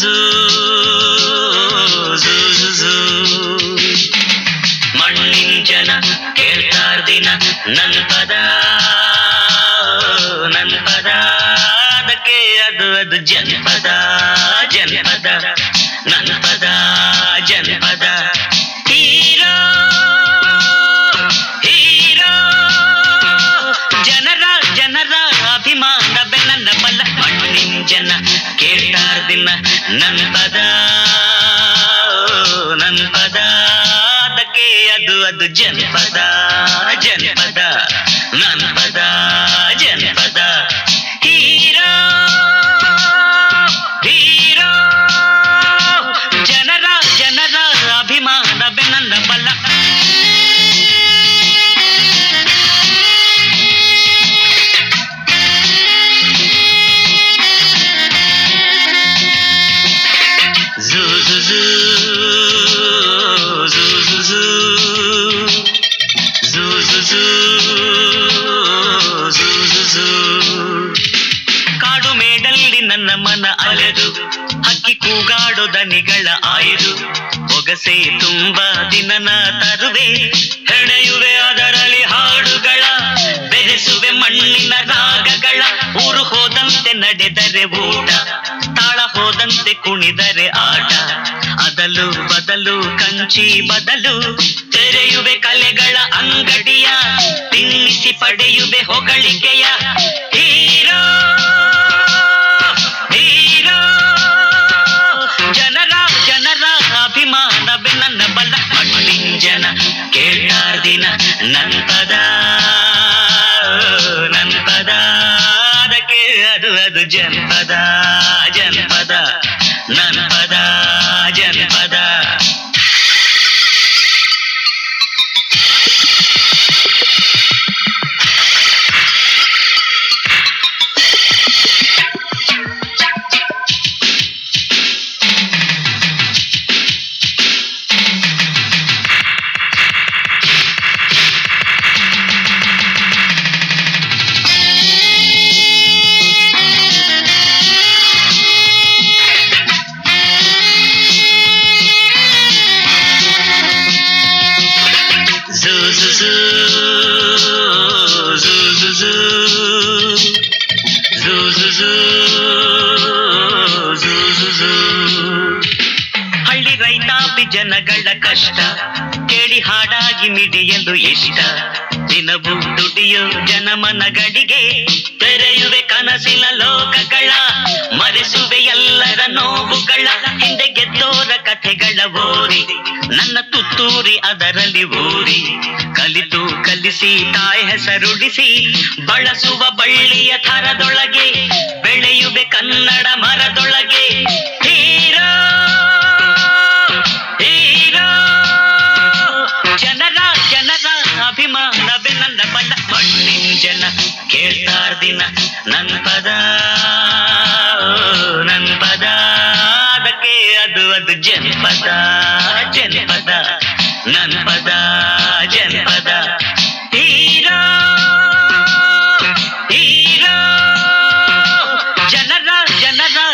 Zoo, ಝೂ, ಝೂ, zoo. ಮಣ್ಣಿನ ಜನ ಕೇಳ್ತಾರ್ ದಿನ ನನ್ ಪದ ನನ್ ಪದ ಅದಕ್ಕೆ ಅದು ಅದು ಜನಪದ ಜನಪದ ನನ್ ಪದ ಜನಪದ ಹೀರೋ ಹೀರೋ ಜನರ ಜನರ ಅಭಿಮಾನವೇ ನನ್ನ ಬಲ ಮಣ್ಣಿನ ಜನ ಕೇಳ್ತಾರ್ ದಿನ ನನ್ ಪದ ನನ್ ಪದ ಅದಕ್ಕೆ ಅದು ಅದು ಜನಪದ ಜನಪದ ನನ್ ಪದ ಜನಪದ ಹೀರೋ ಹೀರೋ ಜನರ ಜನರ ಅಭಿಮಾನವೇ ನನ್ನ ಬಲ ಝೂ ಝೂ ಝೂ ಝೂ ಝೂ ಝೂ ಝೂ ಝೂ ಝೂ ಝೂ ಝೂ ಝೂ ಕಾಡು ಮೇಡಲ್ಲಿ ನನ್ನ ಮನ ಅಲೆದು ಹಕ್ಕಿ ಕೂಗಾಡೋ ದನಿಗಳ ಆಯ್ದು ಒಗಸೆ ತುಂಬ ದಿನನ ತರುವೆ ಹೆಣೆಯುವೆ ಅದರಲ್ಲಿ ಹಾಡುಗಳ ಬೆರೆಸುವೆ ಮಣ್ಣಿನ ರಾಗಗಳ ಊರು ಹೋದಂತೆ ನಡೆದರೆ ಊಟ ತಾಳ ಹೋದಂತೆ ಕುಣಿದರೆ ಆಟ ಅದಲು ಬದಲು ಕಂಚಿ ಬದಲು ತೆರೆಯುವೆ ಕಲೆಗಳ ಅಂಗಡಿಯ ತಿನ್ನಿಸಿ ಪಡೆಯುವೆ ಹೊಗಳಿಕೆಯ ಹೀರೋ ಹೀರೋ ಜನರ ಜನರ ಅಭಿಮಾನವೇ ನನ್ನ ಬಲ ಮಣ್ಣಿನ ಜನ ಕೇಳ್ತಾರ್ ದಿನ ನನ್ ಪದ ನನ್ ಪದ ಅದಕ್ಕೆ ಅದು ಅದು ಜನಪದ ಜನಪದ ನನ್ ಪದ ಜನಪದ ಝೂ ಝೂ ಝೂ ಝೂ ಝೂ ಝೂ ಝೂ ಝೂ ಝೂ ಝೂ ಝೂ ಝೂ ಹಳ್ಳಿ ರೈತಾಪಿ ಜನಗಳ ಕಷ್ಟ ಕೇಳಿ ಹಾಡಾಗಿ ಮಿಡಿಯಲು ಇಷ್ಟ ದಿನವೂ ದುಡಿಯೋ ಜನಮನಗಳಿಗೆ ತೆರೆಯುವೆ ಕನಸಿನ ಲೋಕಗಳ ಮರೆಸುವೆ ಎಲ್ಲರ ನೋವುಗಳ ಹಿಂದೆ ಗೆದ್ದೋರ ಕಥೆಗಳ ಓರಿ ನನ್ನ ತುತ್ತೂರಿ ಅದರಲ್ಲಿ ಊರಿ ಕಲಿತು ಕಲಿಸಿ ತಾಯಿ ಹೆಸರುಡಿಸಿ ಬಳಸುವ ಬಳ್ಳಿಯ ಥರದೊಳಗೆ ಬೆಳೆಯುವೆ ಕನ್ನಡ ಮರದೊಳಗೆ ಹೀರೋ ಹೀರೋ ಜನರ ಜನರ ಅಭಿಮಾನವೇ ನನ್ನ ಬಲ ಮಣ್ಣಿನ ಜನ ಕೇಳ್ತಾರ್ ದಿನ ನನ್ ಪದ ನನ್ ಪದ ಅದಕ್ಕೆ ಅದು ಅದು ಜನಪದ ಜನಪದ ನನ್ ಪದ ಜನಪದ ಹೀರೋ ಹೀರೋ ಜನರ ಜನರ